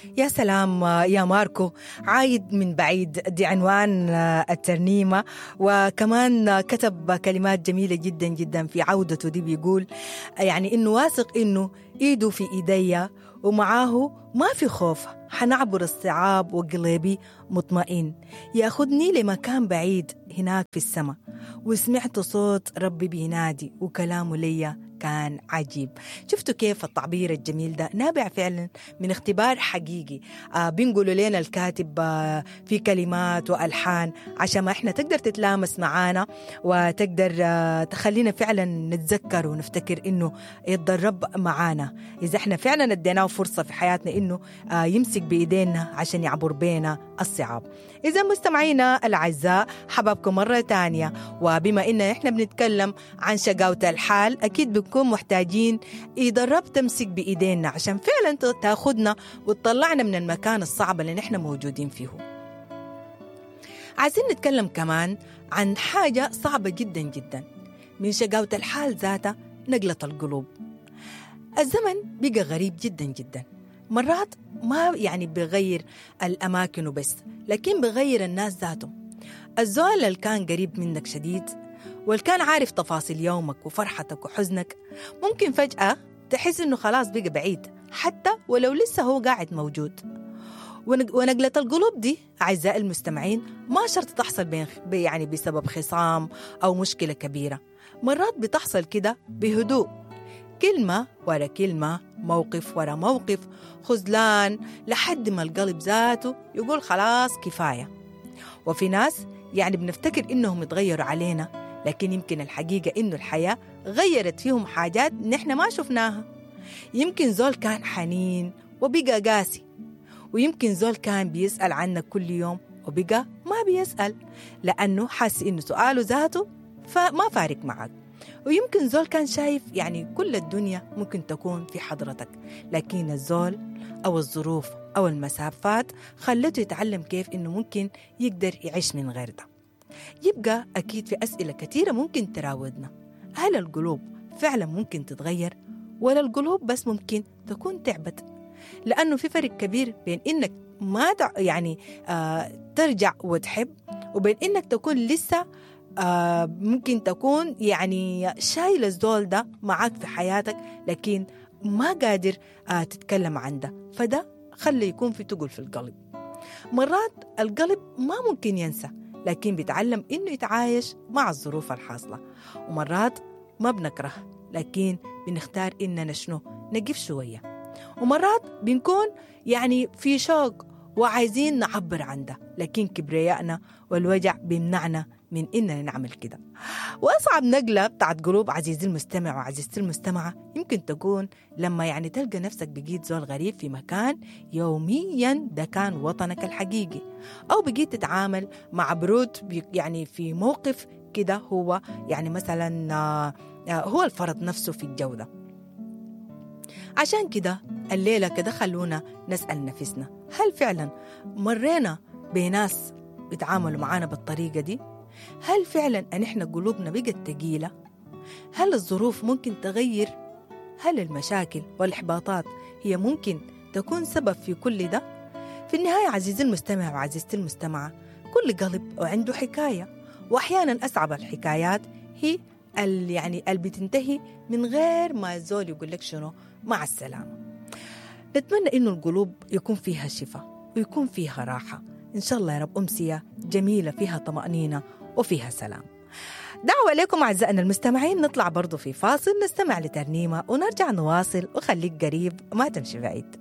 يا سلام يا ماركو عايد من بعيد دي عنوان الترنيمة وكمان كتب كلمات جميلة جدا جدا في عودته دي بيقول يعني إنه واثق إنه إيده في إيديا ومعاه ما في خوف حنعبر الصعاب وقلبي مطمئن ياخدني لمكان بعيد هناك في السماء وسمعت صوت ربي بينادي وكلامه ليا كان عجيب شفتوا كيف التعبير الجميل ده نابع فعلا من اختبار حقيقي آه بنقولوا لنا الكاتب آه في كلمات وألحان عشان ما احنا تقدر تتلامس معانا وتقدر آه تخلينا فعلا نتذكر ونفتكر انه يد الرب معانا اذا احنا فعلا اديناه فرصة في حياتنا انه آه يمسك بايدينا عشان يعبر بينا الصعاب اذا مستمعينا الاعزاء حبابكم مرة تانية وبما ان احنا بنتكلم عن شقاوة الحال اكيد بنكون محتاجين إذا الرب تمسك بإيدينا عشان فعلا تاخدنا وتطلعنا من المكان الصعب اللي نحن موجودين فيه عايزين نتكلم كمان عن حاجة صعبة جدا جدا من شقاوة الحال ذاتها نقلة القلوب الزمن بقى غريب جدا جدا مرات ما يعني بغير الأماكن وبس لكن بغير الناس ذاتهم الزول اللي كان قريب منك شديد واللي كان عارف تفاصيل يومك وفرحتك وحزنك ممكن فجأة تحس إنه خلاص بقى بعيد حتى ولو لسه هو قاعد موجود ونقلة القلوب دي أعزائي المستمعين ما شرط تحصل بين يعني بسبب خصام أو مشكلة كبيرة مرات بتحصل كده بهدوء كلمة ورا كلمة موقف ورا موقف خذلان لحد ما القلب ذاته يقول خلاص كفاية وفي ناس يعني بنفتكر إنهم يتغيروا علينا لكن يمكن الحقيقة إنه الحياة غيرت فيهم حاجات نحن ما شفناها يمكن زول كان حنين وبقى قاسي ويمكن زول كان بيسأل عنك كل يوم وبقى ما بيسأل لأنه حاسس إنه سؤاله ذاته فما فارق معك ويمكن زول كان شايف يعني كل الدنيا ممكن تكون في حضرتك لكن الزول أو الظروف أو المسافات خلته يتعلم كيف إنه ممكن يقدر يعيش من غير ده يبقى أكيد في أسئلة كثيرة ممكن تراودنا هل القلوب فعلا ممكن تتغير ولا القلوب بس ممكن تكون تعبت لأنه في فرق كبير بين إنك ما يعني آه ترجع وتحب وبين إنك تكون لسه آه ممكن تكون يعني شايل الزول ده معاك في حياتك لكن ما قادر آه تتكلم عن ده فده خلي يكون في تقل في القلب مرات القلب ما ممكن ينسى لكن بيتعلم إنه يتعايش مع الظروف الحاصلة ومرات ما بنكره لكن بنختار إننا شنو نقف شوية ومرات بنكون يعني في شوق وعايزين نعبر عن ده لكن كبريائنا والوجع بيمنعنا من إننا نعمل كده وأصعب نقلة بتاعت قلوب عزيزي المستمع وعزيزتي المستمعة يمكن تكون لما يعني تلقى نفسك بقيت زول غريب في مكان يوميا ده كان وطنك الحقيقي أو بقيت تتعامل مع برود يعني في موقف كده هو يعني مثلا هو الفرض نفسه في الجودة عشان كده الليلة كده خلونا نسأل نفسنا هل فعلا مرينا بناس بيتعاملوا معانا بالطريقة دي؟ هل فعلا أن إحنا قلوبنا بقت تقيلة؟ هل الظروف ممكن تغير؟ هل المشاكل والإحباطات هي ممكن تكون سبب في كل ده؟ في النهاية عزيزي المستمع وعزيزتي المستمعة كل قلب عنده حكاية وأحيانا أصعب الحكايات هي اللي يعني اللي بتنتهي من غير ما الزول يقول لك شنو مع السلامة نتمنى إنه القلوب يكون فيها شفاء ويكون فيها راحة إن شاء الله يا رب أمسية جميلة فيها طمأنينة وفيها سلام دعوة لكم أعزائنا المستمعين نطلع برضو في فاصل نستمع لترنيمة ونرجع نواصل وخليك قريب ما تمشي بعيد